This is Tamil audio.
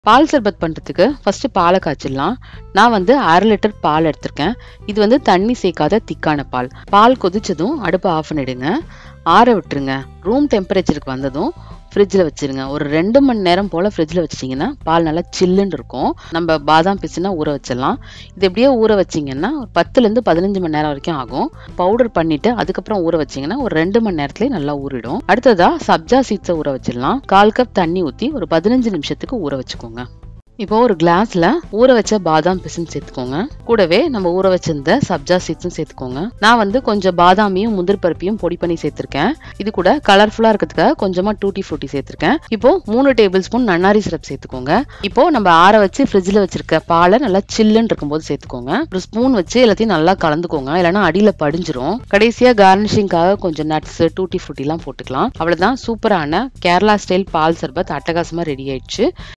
பால் சர்பத் பண்ணுறதுக்கு ஃபர்ஸ்ட் பாலை காய்ச்சிடலாம் நான் வந்து அரை லிட்டர் பால் எடுத்திருக்கேன் இது வந்து தண்ணி சேர்க்காத திக்கான பால் பால் கொதிச்சதும் அடுப்பை ஆஃப் பண்ணிடுங்க ஆற விட்டுருங்க ரூம் டெம்பரேச்சருக்கு வந்ததும் ஃப்ரிட்ஜில் வச்சிருங்க ஒரு ரெண்டு மணி நேரம் போல் ஃப்ரிட்ஜில் வச்சிட்டிங்கன்னா பால் நல்லா சில்லுன்னு இருக்கும் நம்ம பாதாம் பிசுனா ஊற வச்சிடலாம் இது எப்படியே ஊற வச்சிங்கன்னா ஒரு பத்துலேருந்து பதினஞ்சு மணி நேரம் வரைக்கும் ஆகும் பவுடர் பண்ணிட்டு அதுக்கப்புறம் ஊற வச்சிங்கன்னா ஒரு ரெண்டு மணி நேரத்துலேயே நல்லா ஊறிடும் அடுத்ததா சப்ஜா சீட்ஸை ஊற வச்சிடலாம் கால் கப் தண்ணி ஊற்றி ஒரு பதினஞ்சு நிமிஷத்துக்கு ஊற வச்சுக்கோங்க இப்போ ஒரு கிளாஸ்ல ஊற வச்ச பாதாம் பிசின் சேர்த்துக்கோங்க கூடவே நம்ம ஊற வச்சிருந்த சப்ஜா சீட்ஸும் சேர்த்துக்கோங்க நான் வந்து கொஞ்சம் பாதாமியும் முந்திரி பருப்பையும் பொடி பண்ணி சேர்த்திருக்கேன் இது கூட கலர்ஃபுல்லா இருக்கிறதுக்காக கொஞ்சமா டூட்டி ஃப்ரூட்டி சேர்த்திருக்கேன் இப்போ மூணு டேபிள் ஸ்பூன் நன்னாரி சிரப் சேர்த்துக்கோங்க இப்போ நம்ம ஆற வச்சு ஃப்ரிட்ஜில் வச்சிருக்க பாலை நல்லா சில்லுன்னு இருக்கும்போது சேர்த்துக்கோங்க ஒரு ஸ்பூன் வச்சு எல்லாத்தையும் நல்லா கலந்துக்கோங்க இல்லைன்னா அடியில படிஞ்சிரும் கடைசியா கார்னிஷிங்காக கொஞ்சம் நட்ஸ் டூட்டி ஃப்ரூட்டிலாம் போட்டுக்கலாம் அவ்வளவுதான் சூப்பரான கேரளா ஸ்டைல் பால் சர்பத் அட்டகாசமா ரெடி ஆயிடுச்சு